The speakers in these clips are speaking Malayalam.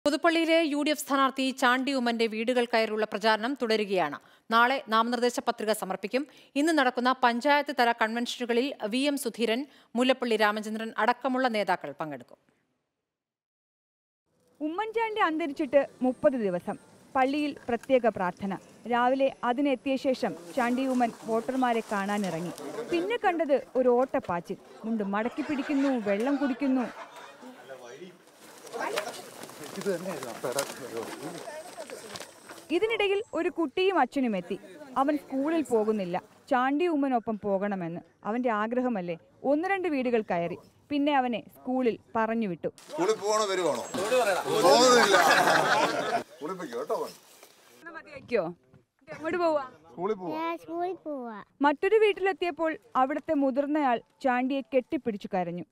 പുതുപ്പള്ളിയിലെ യു ഡി എഫ് സ്ഥാനാർത്ഥി ചാണ്ടി ഉമ്മന്റെ വീടുകൾ കയറിയുള്ള പ്രചാരണം തുടരുകയാണ് നാളെ നാമനിർദ്ദേശ പത്രിക സമർപ്പിക്കും ഇന്ന് നടക്കുന്ന പഞ്ചായത്ത് തല കൺവെൻഷനുകളിൽ വി എം സുധീരൻ മുല്ലപ്പള്ളി രാമചന്ദ്രൻ അടക്കമുള്ള നേതാക്കൾ പങ്കെടുക്കും ഉമ്മൻചാണ്ടി അന്തരിച്ചിട്ട് മുപ്പത് ദിവസം പള്ളിയിൽ പ്രത്യേക പ്രാർത്ഥന രാവിലെ അതിനെത്തിയ ശേഷം ചാണ്ടി ഉമ്മൻ വോട്ടർമാരെ കാണാനിറങ്ങി പിന്നെ കണ്ടത് ഒരു ഓട്ടപ്പാച്ചിൽ മുണ്ട് മടക്കി പിടിക്കുന്നു വെള്ളം കുടിക്കുന്നു ഇതിനിടയിൽ ഒരു കുട്ടിയും അച്ഛനും എത്തി അവൻ സ്കൂളിൽ പോകുന്നില്ല ചാണ്ടി ഉമ്മനൊപ്പം പോകണമെന്ന് അവന്റെ ആഗ്രഹമല്ലേ ഒന്ന് രണ്ട് വീടുകൾ കയറി പിന്നെ അവനെ സ്കൂളിൽ പറഞ്ഞു വിട്ടു സ്കൂളിൽ പോകണോ വരുവാണോ പോകുന്നില്ല സ്കൂളിൽ പോയിക്കോ കേട്ടോ മോൻ. മതിയാക്കിയോ എങ്ങോട്ട് പോവാ സ്കൂളിൽ പോവാ ഞാൻ സ്കൂളിൽ പോവാ മറ്റൊരു വീട്ടിലെത്തിയപ്പോൾ അവിടുത്തെ മുതിർന്നയാൾ ചാണ്ടിയെ കെട്ടിപ്പിടിച്ചു കരഞ്ഞു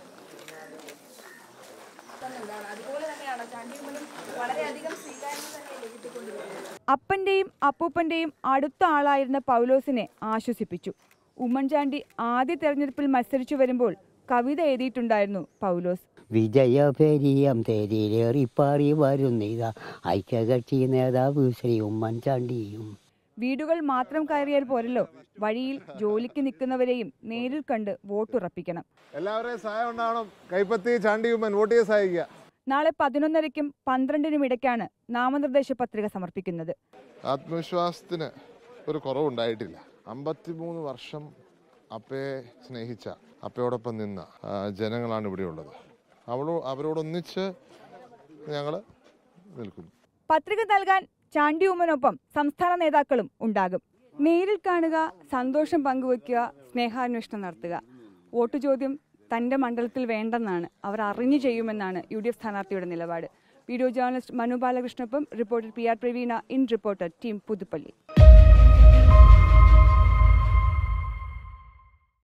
അപ്പന്റെയും അപ്പൂപ്പന്റെയും അടുത്ത ആളായിരുന്ന പൗലോസിനെ ആശ്വസിപ്പിച്ചു ഉമ്മൻചാണ്ടി ആദ്യ തെരഞ്ഞെടുപ്പിൽ മത്സരിച്ചു വരുമ്പോൾ കവിത എഴുതിയിട്ടുണ്ടായിരുന്നു പൗലോസ് വിജയപെരിയം തേരിലേറിപ്പാറി വരുന്നിതാ ഐക്യകക്ഷി നേതാവ് ശ്രീ ഉമ്മൻചാണ്ടിയും വീടുകൾ മാത്രം കയറിയാൽ പോരല്ലോ വഴിയിൽ ജോലിക്ക് നിൽക്കുന്നവരെയും നേരിൽ കണ്ട് വോട്ടുറപ്പിക്കണം എല്ലാവരെയും സഹായം ഉണ്ടാവണം കൈപ്പത്തി ചാണ്ടിയുമ്മൻ വോട്ട് ചെയ്ത് സഹായിക്കുക നാളെ പതിനൊന്നരയ്ക്കും പന്ത്രണ്ടിനും ഇടയ്ക്കാണ് നാമനിർദ്ദേശ പത്രിക സമർപ്പിക്കുന്നത് ആത്മവിശ്വാസത്തിന് ഒരു കുറവുണ്ടായിട്ടില്ല അമ്പത്തിമൂന്ന് വർഷം അപ്പയെ സ്നേഹിച്ച അപ്പയോടൊപ്പം നിന്ന ആ, ജനങ്ങളാണ് ഇവിടെ ഉള്ളത് അവളോ അവരോടൊന്നിച്ച് ഞങ്ങൾ നിൽക്കുന്നു പത്രിക നൽകാൻ ചാണ്ടി ഉമ്മനൊപ്പം സംസ്ഥാന നേതാക്കളും ഉണ്ടാകും നേരിൽ കാണുക സന്തോഷം പങ്കുവയ്ക്കുക സ്നേഹാന്വേഷണം നടത്തുക വോട്ട് ചോദ്യം തന്റെ മണ്ഡലത്തിൽ വേണ്ടെന്നാണ് അവർ അറിഞ്ഞു ചെയ്യുമെന്നാണ് യു ഡി എഫ് സ്ഥാനാർത്ഥിയുടെ നിലപാട് വീഡിയോ ജേർണലിസ്റ്റ് മനു ബാലകൃഷ്ണൊപ്പം reporter P R Praveena in reporter team Puthuppally